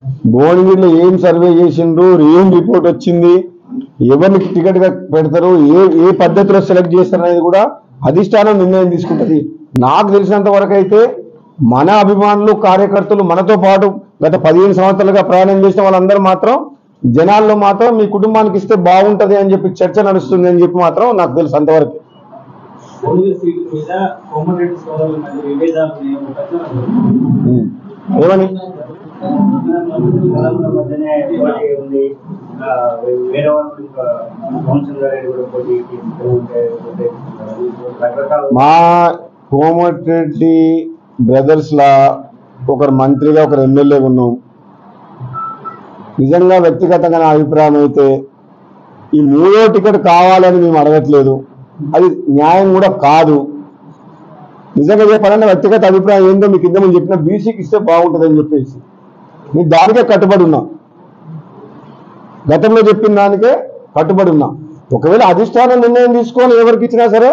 భువనగిరిలో ఏం సర్వే చేసిండ్రు ఏం రిపోర్ట్ వచ్చింది ఎవరిని టికెట్ గా పెడతారు ఏ ఏ పద్ధతిలో సెలెక్ట్ చేస్తారు అనేది కూడా అధిష్టానం నిర్ణయం తీసుకుంటది నాకు తెలిసినంత వరకు అయితే మన అభిమానులు కార్యకర్తలు మనతో పాటు గత పదిహేను సంవత్సరాలుగా ప్రయాణం చేసిన వాళ్ళందరూ మాత్రం జనాల్లో మాత్రం మీ కుటుంబానికి ఇస్తే బాగుంటది అని చెప్పి చర్చ నడుస్తుంది అని చెప్పి మాత్రం నాకు తెలుసు అంతవరకు భువనగిరి సీట్ మీద కోమటిరెడ్డి సోదరుల మధ్య విభేదాలు ఉన్నాయని ఒక ప్రచారం ఉంది. ఉం. ఏమని గతంలో మధ్యనే పోటీ ఉంది ఆ, వేరే వాళ్ళు ఇంకా కౌన్సిల్ గారు కూడా పోటీకి ఉంటే పోటీ రకరకాల మా కోమటిరెడ్డి బ్రదర్స్ లా ఒకరు మంత్రిగా ఒకరు ఎమ్మెల్యే ఉన్నాం నిజంగా వ్యక్తిగతంగా నా అభిప్రాయం అయితే ఈ మూడో టికెట్ కావాలని మేము అడగట్లేదు అది న్యాయం కూడా కాదు నిజంగా చెప్పాలంటే వ్యక్తిగత అభిప్రాయం ఏంటో మీకు ఇంత ముందు చెప్పిన బీసీకి ఇస్తే బాగుంటుంది అని చెప్పేసి నేను దానికే కట్టుబడి ఉన్నా గతంలో చెప్పిన దానికే కట్టుబడి ఉన్నా ఒకవేళ అధిష్టానం నిర్ణయం తీసుకొని ఎవరికి ఇచ్చినా సరే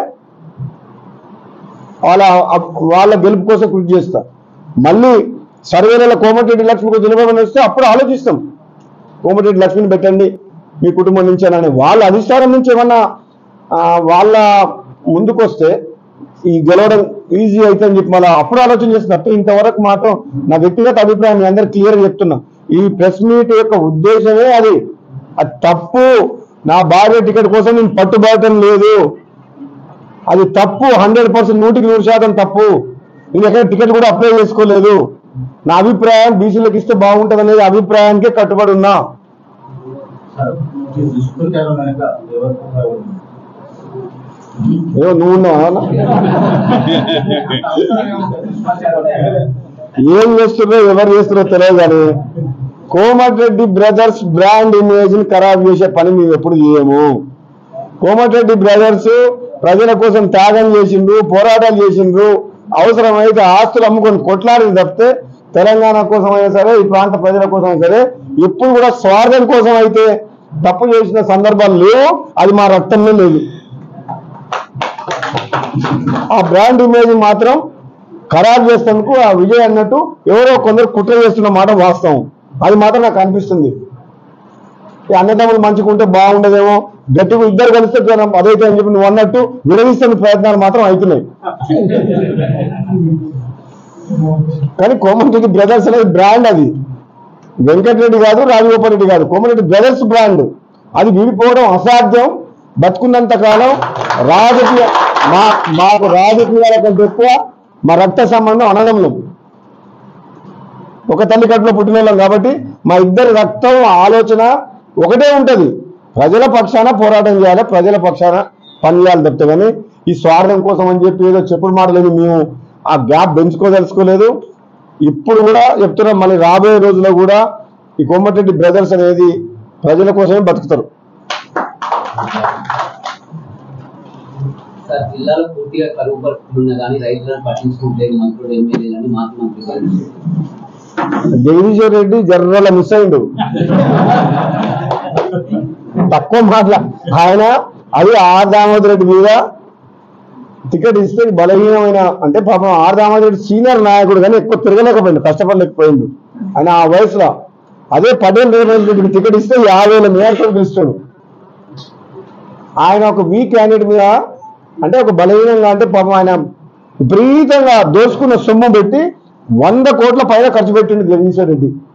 వాళ్ళ వాళ్ళ గెలుపు కోసం కృషి చేస్తా మళ్ళీ సర్వేలలో కోమటిరెడ్డి లక్ష్మికి నిలబడని వస్తే అప్పుడు ఆలోచిస్తాం కోమటిరెడ్డి లక్ష్మిని పెట్టండి మీ కుటుంబం నుంచి అని వాళ్ళ అధిష్టానం నుంచి ఏమన్నా ఆ, వాళ్ళ ముందుకు వస్తే ఈ గెలవడం ఈజీ అయితే అని చెప్పి మళ్ళీ అప్పుడు ఆలోచన చేస్తున్నా తప్ప ఇంతవరకు మాత్రం నా వ్యక్తిగత అభిప్రాయం మీ అందరు క్లియర్ చెప్తున్నా ఈ ప్రెస్ మీట్ యొక్క ఉద్దేశమే అది అది తప్పు నా భార్య టికెట్ కోసం నేను పట్టుబడటం లేదు అది తప్పు హండ్రెడ్ పర్సెంట్ నూటికి నూరు శాతం తప్పు నేను ఎక్కడ టికెట్ కూడా అప్లై చేసుకోలేదు నా అభిప్రాయం బీసీలకు ఇస్తే బాగుంటుంది అనేది అభిప్రాయానికే కట్టుబడి ఉన్నా దుష్కృత్యాలు కనుక ఎవరు ఏమో నువ్వు ఉన్నావా ఏం చేస్తున్నారో ఎవరు చేస్తున్నారో తెలియదు కానీ కోమటిరెడ్డి బ్రదర్స్ బ్రాండ్ ఇమేజ్ ని ఖరాబ్ చేసే పని మేము ఎప్పుడు చేయము కోమటిరెడ్డి బ్రదర్స్ ప్రజల కోసం త్యాగం చేసిండ్రు పోరాటాలు చేసిండ్రు అవసరమైతే ఆస్తులు అమ్ముకొని కొట్లాడి తప్పితే తెలంగాణ కోసం అయినా సరే ఈ ప్రాంత ప్రజల కోసం అయినా సరే ఎప్పుడు కూడా స్వార్థం కోసం అయితే తప్పు చేసిన సందర్భాలు లేవు అది మా రక్తంలో లేదు ఆ బ్రాండ్ ఇమేజ్ మాత్రం ఖరాబ్ చేసేందుకు ఆ విజయ్ అన్నట్టు ఎవరో కొందరు కుట్ర చేస్తున్న మాట వాస్తవం అది మాత్రం నాకు అనిపిస్తుంది ఈ అన్నదమ్ములు మంచుకుంటే బాగుండదేమో గట్టిగా ఇద్దరు కలిస్తే జనం అదైతే అని చెప్పి నువ్వు అన్నట్టు విడదీస్తున్న ప్రయత్నాలు మాత్రం అవుతున్నాయి కానీ కోమటిరెడ్డి బ్రదర్స్ అనేది బ్రాండ్ అది వెంకటరెడ్డి కాదు రాజగోపాల్ రెడ్డి కాదు కోమటిరెడ్డి బ్రదర్స్ బ్రాండ్ అది విడిపోవడం అసాధ్యం బతుకున్నంత కాలం రాజకీయ మా మాకు రాజకీయాల కంటే ఎక్కువ మా రక్త సంబంధం అనడంలో ఒక తల్లి కట్టులో పుట్టిన వాళ్ళం కాబట్టి మా ఇద్దరి రక్తం ఆలోచన ఒకటే ఉంటది ప్రజల పక్షాన పోరాటం చేయాలి ప్రజల పక్షాన పని చేయాలి తప్పితే కానీ ఈ స్వార్థం కోసం అని చెప్పి ఏదో చెప్పుడు మాటలేదు మేము ఆ గ్యాప్ పెంచుకోదలుచుకోలేదు ఇప్పుడు కూడా చెప్తున్నాం మళ్ళీ రాబోయే రోజుల్లో కూడా ఈ కోమటిరెడ్డి బ్రదర్స్ అనేది ప్రజల కోసమే బతుకుతారు సార్ జిల్లాలో పూర్తిగా కరువు పరిస్థితులు ఉన్నా కానీ రైతులను పట్టించుకోవట్లేదు మంత్రులు ఎమ్మెల్యేలు అని మాజీ మంత్రి గారు జగదీశ్వర్ రెడ్డి జర్రల మిస్ అయిండు తక్కువ మాటల ఆయన అది ఆర్ దామోదర్ రెడ్డి మీద టికెట్ ఇస్తే బలహీనమైన అంటే పాపం ఆర్ దామోదర్ రెడ్డి సీనియర్ నాయకుడు కానీ ఎక్కువ తిరగలేకపోయిండు కష్టపడలేకపోయిండు ఆయన ఆ వయసులో అదే పటేల్ రేవంత్ రెడ్డికి టికెట్ ఇస్తే యాభై వేల మేరకు పిలుస్తాడు ఆయన ఒక వీక్ క్యాండిడేట్ మీద అంటే ఒక బలహీనంగా అంటే పాపం ఆయన విపరీతంగా దోసుకున్న సొమ్ము పెట్టి వంద కోట్ల పైన ఖర్చు పెట్టిండు జగదీశ్వర్ రెడ్డి